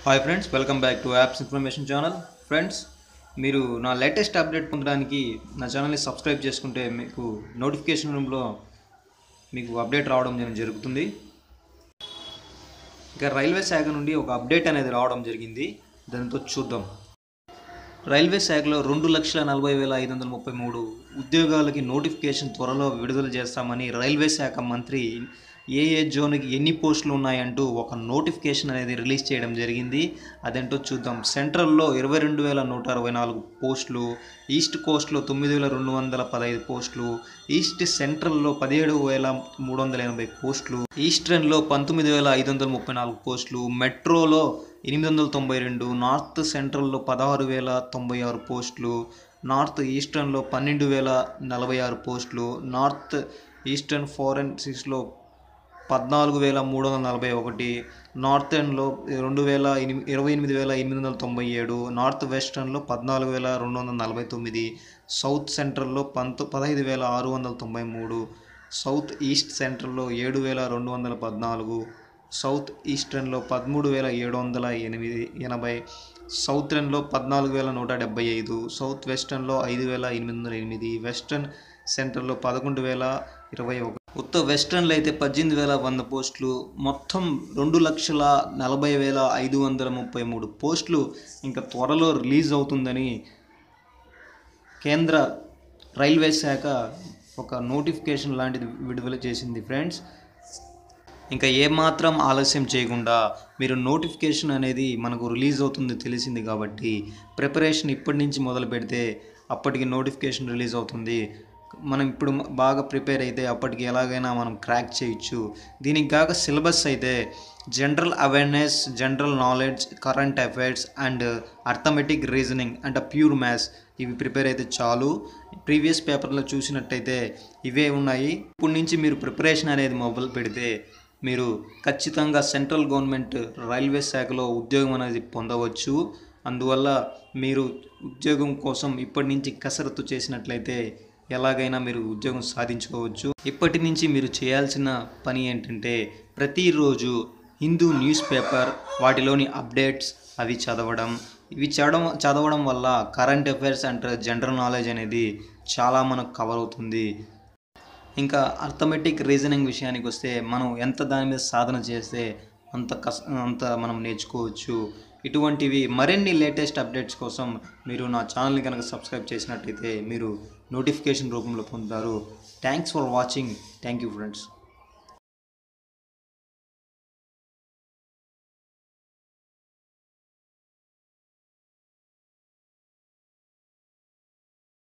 hi friends welcome back to apps information channel friends మీరు నా latest update పొందడానికి నా ఛానల్ని సబ్స్క్రైబ్ చేసుకుంటే మీకు నోటిఫికేషన్ రూమ్లో మీకు అప్డేట్ రావడం జరి- జరుగుతుంది ఇక రైల్వే శాఖ నుండి ఒక అప్డేట్ అనేది రావడం జరిగింది దానితో చూద్దాం రైల్వే శాఖలో రెండు లక్షల నలభై వేల ఐదు వందల ముప్పై మూడు ఉద్యోగాలకి నోటిఫికేషన్ త్వరలో విడుదల చేస్తామని రైల్వే శాఖ మంత్రి ఏ ఏ జోన్కి ఎన్ని పోస్టులు ఉన్నాయంటూ ఒక నోటిఫికేషన్ అనేది రిలీజ్ చేయడం జరిగింది అదేంటో చూద్దాం సెంట్రల్లో ఇరవై రెండు వేల నూట అరవై నాలుగు పోస్టులు ఈస్ట్ కోస్ట్లో తొమ్మిది వేల రెండు వందల పదహైదు పోస్టులు ఈస్ట్ సెంట్రల్లో పదిహేడు వేల మూడు వందల ఎనభై పోస్టులు ఈస్టర్న్లో పంతొమ్మిది వేల ఐదు వందల ముప్పై నాలుగు పోస్టులు మెట్రోలో ఎనిమిది వందల తొంభై రెండు నార్త్ సెంట్రల్లో పదహారు వేల తొంభై ఆరు పోస్టులు నార్త్ ఈస్టర్న్లో పన్నెండు వేల నలభై ఆరు పోస్టులు నార్త్ ఈస్టర్న్ ఫోరెన్సిక్స్లో పద్నాలుగు వేల మూడు వందల నలభై ఒకటి నార్త్ ఎండ్లో రెండు వేల ఎనిమిది ఇరవై ఎనిమిది వేల ఎనిమిది వందల తొంభై ఏడు నార్త్ వెస్టర్న్లో పద్నాలుగు వేల రెండు వందల నలభై తొమ్మిది సౌత్ సెంట్రల్లో పంతొ పదహైదు వేల ఆరు వందల తొంభై మూడు సౌత్ ఈస్ట్ సెంట్రల్లో ఏడు వేల రెండు వందల పద్నాలుగు సౌత్ ఈస్టర్న్లో పదమూడు వేల ఏడు వందల ఎనిమిది ఎనభై సౌత్రన్లో పద్నాలుగు వేల నూట డెబ్బై ఐదు సౌత్ వెస్టర్న్లో ఐదు వేల ఎనిమిది వందల ఎనిమిది వెస్టర్న్ సెంటర్లో పదకొండు వేల ఇరవై ఒకటి ఉత్త వెస్టర్న్లో అయితే పద్దెనిమిది వేల వంద పోస్టులు మొత్తం రెండు లక్షల నలభై వేల ఐదు వందల ముప్పై మూడు పోస్టులు ఇంకా త్వరలో రిలీజ్ అవుతుందని కేంద్ర రైల్వే శాఖ ఒక నోటిఫికేషన్ లాంటిది విడుదల చేసింది ఫ్రెండ్స్ ఇంకా ఏమాత్రం ఆలస్యం చేయకుండా మీరు నోటిఫికేషన్ అనేది మనకు రిలీజ్ అవుతుంది తెలిసింది కాబట్టి ప్రిపరేషన్ ఇప్పటి నుంచి మొదలు పెడితే అప్పటికి నోటిఫికేషన్ రిలీజ్ అవుతుంది మనం ఇప్పుడు మ- బాగా ప్రిపేర్ అయితే అప్పటికి ఎలాగైనా మనం క్రాక్ చేయొచ్చు దీనికి కాక సిలబస్ అయితే general awareness general knowledge current affairs and arithmetic reasoning and pure maths ఇవి ప్రిపేర్ అయితే చాలు ప్రీవియస్ పేపర్లో చూసినట్టయితే ఇవే ఉన్నాయి ఇప్పటి నుంచి మీరు ప్రిపరేషన్ అనేది మొదలు పెడితే మీరు ఖచ్చితంగా సెంట్రల్ గవర్నమెంట్ రైల్వే శాఖలో ఉద్యోగం అనేది పొందవచ్చు అందువల్ల మీరు ఉద్యోగం కోసం ఇప్పటి నుంచి కసరత్తు చేసినట్లయితే ఎలాగైనా మీరు ఉద్యోగం సాధించుకోవచ్చు ఇప్పటి నుంచి మీరు చేయాల్సిన పని ఏంటంటే ప్రతిరోజు హిందూ న్యూస్ పేపర్ వాటిలోని అప్డేట్స్ అవి చదవడం ఇవి చదవడం చదవడం వల్ల current affairs and general knowledge అనేది చాలా మనకు కవర్ అవుతుంది ఇంకా అర్థమెటిక్ రీజనింగ్ విషయానికి వస్తే మనం ఎంత దాని మీద సాధన చేస్తే అంత కస్ అంత మనం నేర్చుకోవచ్చు ఇటువంటివి మరిన్ని లేటెస్ట్ అప్డేట్స్ కోసం మీరు నా ఛానల్ని కనుక సబ్స్క్రైబ్ చేసినట్టయితే మీరు నోటిఫికేషన్ రూపంలో పొందుతారు thanks for watching thank you friends